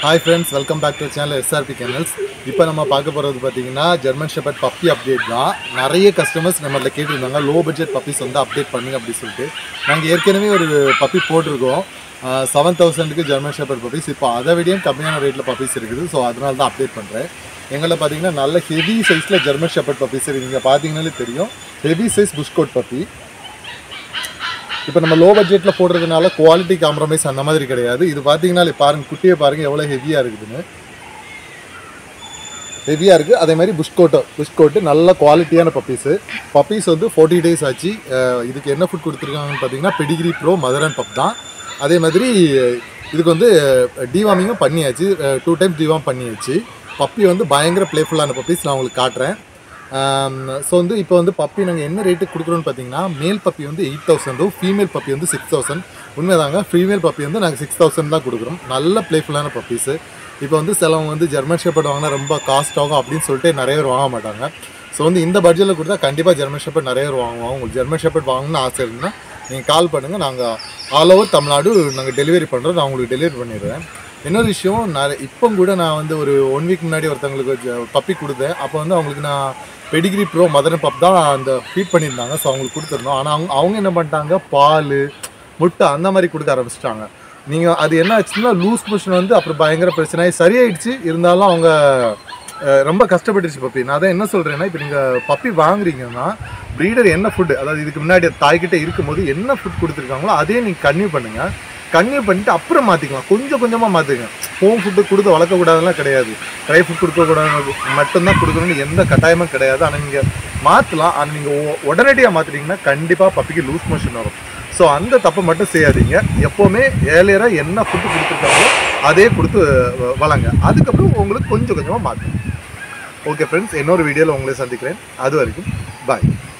hi friends welcome back to channel SRP kennels இப்போ நம்ம பார்க்க போகிறது பார்த்தீங்கன்னா ஜெர்மன் ஷெப்பர்ட் பப்பி அப்டேட் தான் நிறைய கஸ்டமர்ஸ் நம்மள கேட்டிருந்தாங்க லோ பட்ஜெட் பப்பீஸ் வந்து அப்டேட் பண்ணுங்க அப்படி சொல்லிட்டு நாங்கள் ஏற்கனவே ஒரு பப்பி போட்டிருக்கோம் செவன் தௌசண்ட்க்கு ஜெர்மன் ஷெப்பர்ட் பப்பீஸ் இப்போ அதை விடையும் கம்மியான ரேட்டில் பப்பீஸ் இருக்குது ஸோ அதனால தான் அப்டேட் பண்ணுறேன் எங்களை பார்த்தீங்கன்னா நல்ல ஹெவி சைஸில் ஜெர்மன் ஷெப்பர்ட் பப்பீஸ் இருக்குது நீங்கள் பார்த்தீங்கன்னாலே தெரியும் ஹெவி சைஸ் புஷ்கோட் பப்பி இப்போ நம்ம லோ பட்ஜெட்டில் போடுறதுனால குவாலிட்டி காம்ப்ரமைஸ் அந்த மாதிரி கிடையாது இது பார்த்தீங்கன்னா பாருங்க குட்டியை பாருங்க எவ்வளோ ஹெவியாக இருக்குதுன்னு ஹெவியாக இருக்குது அதே மாதிரி புஷ்கோட்டோ புஷ்கோட்டு நல்ல குவாலிட்டியான பப்பீஸு பப்பீஸ் வந்து ஃபோர்ட்டி டேஸ் ஆச்சு அஹ் இதுக்கு என்ன ஃபுட் கொடுத்துருக்காங்கன்னு பார்த்தீங்கன்னா Pedigree pro mother and pup தான் அதே மாதிரி இதுக்கு வந்து டிவாமிங்கும் பண்ணியாச்சு டூ டைம்ஸ் டிவாம் பண்ணியாச்சு பப்பி வந்து பயங்கர ப்ளேஃபுல்லான பப்பீஸ் நான் உங்களுக்கு காட்டுறேன் ஸோ வந்து இப்போ வந்து பப்பி நாங்கள் என்ன ரேட்டுக்கு கொடுக்குறோன்னு பார்த்தீங்கன்னா மேல் பப்பி வந்து எயிட் தௌசண்டும் ஃபீமேல் பப்பி வந்து சிக்ஸ் தௌசண்ட் உண்மைதாங்க ஃபீமேல் பப்பி வந்து நாங்கள் சிக்ஸ் தௌசண்ட் தான் கொடுக்குறோம் நல்ல ப்ளேஃபுல்லான பப்பீஸு இப்போ வந்து சிலவங்க வந்து ஜெர்மன் ஷெப்பர்ட் வாங்கினா ரொம்ப காஸ்ட் ஆகும் அப்படின்னு சொல்லிட்டு நிறைய பேர் வாங்க மாட்டாங்க ஸோ வந்து இந்த பட்ஜெட்டில் கொடுத்தா கண்டிப்பாக ஜெர்மன் ஷெப்பர்ட் நிறைய பேர் வாங்குவோம் உங்களுக்கு ஜெர்மன் ஷெப்பர்ட் வாங்கணும்னு ஆசை இருந்தா நீங்கள் கால் பண்ணுங்கள் நாங்கள் ஆல் ஓவர் தமிழ்நாடு நாங்கள் டெலிவரி பண்ணுறோம் நான் உங்களுக்கு டெலிவரி பண்ணிடுறேன் இன்னொரு விஷயம் நிறைய இப்போ கூட நான் வந்து ஒரு ஒன் வீக் முன்னாடி ஒருத்தவங்களுக்கு பப்பி கொடுத்தேன் அப்போ வந்து அவங்களுக்கு நான் பெடிகிரி ப்ரோ மதர் பப் தான் அந்த ஃபீட் பண்ணியிருந்தாங்க ஸோ அவங்களுக்கு கொடுத்துருந்தோம் ஆனால் அவங்க அவங்க என்ன பண்ணிட்டாங்க பால் முட்டை அந்த மாதிரி கொடுக்க ஆரம்பிச்சிட்டாங்க நீங்கள் அது என்ன ஆச்சுன்னா லூஸ் மோஷன் வந்து அப்புறம் பயங்கர பிரச்சனை சரியாயிடுச்சு இருந்தாலும் அவங்க அஹ், ரொம்ப கஷ்டப்பட்டுருச்சு பப்பி நான் தான் என்ன சொல்கிறேன்னா இப்போ நீங்கள் பப்பி வாங்குறீங்கன்னா ப்ரீடர் என்ன ஃபுட் அதாவது இதுக்கு முன்னாடி தாய்கிட்ட இருக்கும்போது என்ன ஃபுட் கொடுத்துருக்காங்களோ அதே நீங்கள் கன்டினியூ பண்ணுங்கள் கன்டினியூ பண்ணிட்டு அப்புறம் மாற்றிக்கலாம் கொஞ்சம் கொஞ்சமாக மாற்றுங்க ஹோம் ஃபுட்டு கொடுத்து வளர்க்கக்கூடாதுலாம் கிடையாது ட்ரை ஃபுட் கொடுக்கக்கூடாது மட்டும்தான் கொடுக்கணும்னு எந்த கட்டாயமும் கிடையாது ஆனால் நீங்கள் மாற்றலாம் ஆனால் நீங்கள் உடனடியாக மாற்றிட்டீங்கன்னா கண்டிப்பாக பப்பிக்கு லூஸ் மோஷன் வரும் ஸோ அந்த தப்பை மட்டும் செய்யாதீங்க எப்போவுமே ஏழையராக என்ன ஃபுட்டு கொடுத்துருக்காங்களோ அதே கொடுத்து வ- வளங்க அதுக்கப்புறம் உங்களுக்கு கொஞ்சம் கொஞ்சமாக மாற்றுங்க ஓகே ஃப்ரெண்ட்ஸ் இன்னொரு வீடியோவில் உங்களை சந்திக்கிறேன் அது வரைக்கும் பாய்